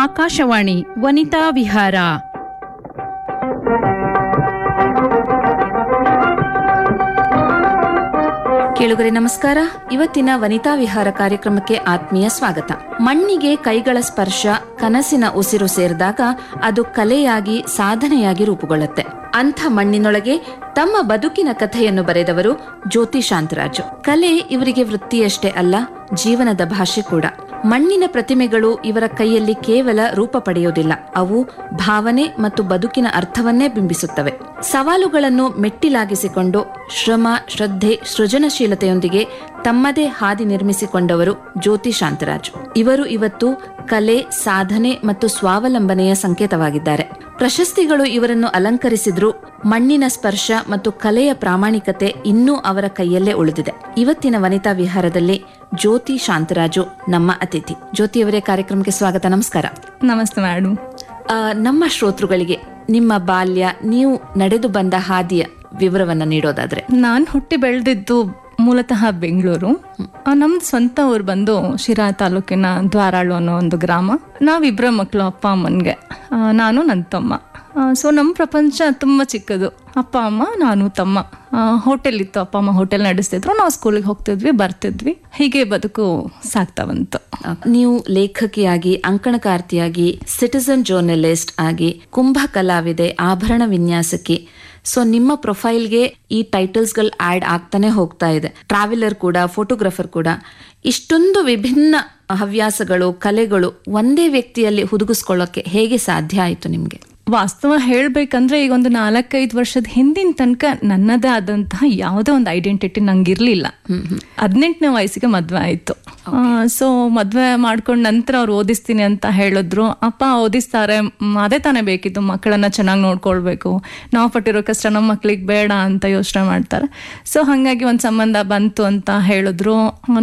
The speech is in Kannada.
ಆಕಾಶವಾಣಿ ವನಿತಾ ವಿಹಾರ ಕೇಳುಗರೆ ನಮಸ್ಕಾರ ಇವತ್ತಿನ ವನಿತಾ ವಿಹಾರ ಕಾರ್ಯಕ್ರಮಕ್ಕೆ ಆತ್ಮೀಯ ಸ್ವಾಗತ ಮಣ್ಣಿಗೆ ಕೈಗಳ ಸ್ಪರ್ಶ ಕನಸಿನ ಉಸಿರು ಸೇರಿದಾಗ ಅದು ಕಲೆಯಾಗಿ ಸಾಧನೆಯಾಗಿ ರೂಪುಗೊಳ್ಳುತ್ತೆ ಅಂಥ ಮಣ್ಣಿನೊಳಗೆ ತಮ್ಮ ಬದುಕಿನ ಕಥೆಯನ್ನು ಬರೆದವರು ಜ್ಯೋತಿ ಶಾಂತರಾಜು ಕಲೆ ಇವರಿಗೆ ವೃತ್ತಿಯಷ್ಟೇ ಅಲ್ಲ ಜೀವನದ ಭಾಷೆ ಕೂಡ ಮಣ್ಣಿನ ಪ್ರತಿಮೆಗಳು ಇವರ ಕೈಯಲ್ಲಿ ಕೇವಲ ರೂಪ ಪಡೆಯುವುದಿಲ್ಲ ಅವು ಭಾವನೆ ಮತ್ತು ಬದುಕಿನ ಅರ್ಥವನ್ನೇ ಬಿಂಬಿಸುತ್ತವೆ ಸವಾಲುಗಳನ್ನು ಮೆಟ್ಟಿಲಾಗಿಸಿಕೊಂಡು ಶ್ರಮ ಶ್ರದ್ಧೆ ಸೃಜನಶೀಲತೆಯೊಂದಿಗೆ ತಮ್ಮದೇ ಹಾದಿ ನಿರ್ಮಿಸಿಕೊಂಡವರು ಜ್ಯೋತಿ ಶಾಂತರಾಜು ಇವರು ಇವತ್ತು ಕಲೆ ಸಾಧನೆ ಮತ್ತು ಸ್ವಾವಲಂಬನೆಯ ಸಂಕೇತವಾಗಿದ್ದಾರೆ ಪ್ರಶಸ್ತಿಗಳು ಇವರನ್ನು ಅಲಂಕರಿಸಿದ್ರು ಮಣ್ಣಿನ ಸ್ಪರ್ಶ ಮತ್ತು ಕಲೆಯ ಪ್ರಾಮಾಣಿಕತೆ ಇನ್ನೂ ಅವರ ಕೈಯಲ್ಲೇ ಉಳಿದಿದೆ ಇವತ್ತಿನ ವನಿತಾ ವಿಹಾರದಲ್ಲಿ ಜ್ಯೋತಿ ಶಾಂತರಾಜು ನಮ್ಮ ಅತಿಥಿ ಜ್ಯೋತಿಯವರೇ ಕಾರ್ಯಕ್ರಮಕ್ಕೆ ಸ್ವಾಗತ ನಮಸ್ಕಾರ ನಮಸ್ತೆ ಮೇಡಮ್ ಆ, ನಮ್ಮ ಶ್ರೋತೃಗಳಿಗೆ ನಿಮ್ಮ ಬಾಲ್ಯ ನೀವು ನಡೆದು ಬಂದ ಹಾದಿಯ ವಿವರವನ್ನ ನೀಡೋದಾದ್ರೆ ನಾನು ಹುಟ್ಟಿ ಬೆಳೆದಿದ್ದು ಮೂಲತಃ ಬೆಂಗಳೂರು ನಮ್ದು ಸ್ವಂತ ಊರು ಬಂದು ಶಿರಾ ತಾಲೂಕಿನ ದ್ವಾರಾಳು ಅನ್ನೋ ಒಂದು ಗ್ರಾಮ ನಾವಿಬ್ಬರ ಮಕ್ಕಳು ಅಪ್ಪ ಅಮ್ಮನಿಗೆ ನಾನು ನನ್ನ ತಮ್ಮ ಸೊ ನಮ್ಮ ಪ್ರಪಂಚ ತುಂಬ ಚಿಕ್ಕದು ಅಪ್ಪ ಅಮ್ಮ ನಾನು ತಮ್ಮ ಹೋಟೆಲ್ ಇತ್ತು ಅಪ್ಪ ಅಮ್ಮ ಹೋಟೆಲ್ ನಡೆಸ್ತಿದ್ರು ನಾವು ಸ್ಕೂಲಿಗೆ ಹೋಗ್ತಿದ್ವಿ ಬರ್ತಿದ್ವಿ ಹೀಗೆ ಬದುಕು ಸಾಗ್ತಾ ಬಂತು ನೀವು ಲೇಖಕಿಯಾಗಿ ಅಂಕಣಕಾರ್ತಿಯಾಗಿ ಸಿಟಿಸನ್ ಜರ್ನಲಿಸ್ಟ್ ಆಗಿ ಕುಂಭ ಕಲಾವಿದೆ ಆಭರಣ ವಿನ್ಯಾಸಕಿ ಸೊ ನಿಮ್ಮ ಪ್ರೊಫೈಲ್ಗೆ ಈ ಟೈಟಲ್ಸ್ಗಳು ಆಡ್ ಆಗ್ತಾನೆ ಹೋಗ್ತಾ ಇದೆ ಟ್ರಾವೆಲರ್ ಕೂಡ ಫೋಟೋಗ್ರಫರ್ ಕೂಡ ಇಷ್ಟೊಂದು ವಿಭಿನ್ನ ಹವ್ಯಾಸಗಳು ಕಲೆಗಳು ಒಂದೇ ವ್ಯಕ್ತಿಯಲ್ಲಿ ಹುದುಗಿಸ್ಕೊಳ್ಳೋಕೆ ಹೇಗೆ ಸಾಧ್ಯ ಆಯಿತು ನಿಮಗೆ ವಾಸ್ತವ ಹೇಳ್ಬೇಕಂದ್ರೆ ಈಗ ಒಂದು ನಾಲ್ಕೈದು ವರ್ಷದ ಹಿಂದಿನ ತನಕ ನನ್ನದೇ ಆದಂತಹ ಯಾವುದೇ ಒಂದು ಐಡೆಂಟಿಟಿ ನಂಗಿರ್ಲಿಲ್ಲ ಹದಿನೆಂಟನೇ ವಯಸ್ಸಿಗೆ ಮದ್ವೆ ಆಯ್ತು ಸೊ ಮದ್ವೆ ಮಾಡ್ಕೊಂಡ್ ನಂತರ ಅವ್ರು ಓದಿಸ್ತೀನಿ ಅಂತ ಹೇಳಿದ್ರು ಅಪ್ಪ ಓದಿಸ್ತಾರೆ ಮ್, ಅದೇ ತಾನೇ ಬೇಕಿತ್ತು ಮಕ್ಕಳನ್ನ ಚೆನ್ನಾಗಿ ನೋಡ್ಕೊಳ್ಬೇಕು ನಾವು ಪಟ್ಟಿರೋ ಕಷ್ಟ ನಮ್ಮ ಮಕ್ಳಿಗೆ ಬೇಡ ಅಂತ ಯೋಚನೆ ಮಾಡ್ತಾರೆ ಸೊ ಹಾಗಾಗಿ ಒಂದು ಸಂಬಂಧ ಬಂತು ಅಂತ ಹೇಳಿದ್ರು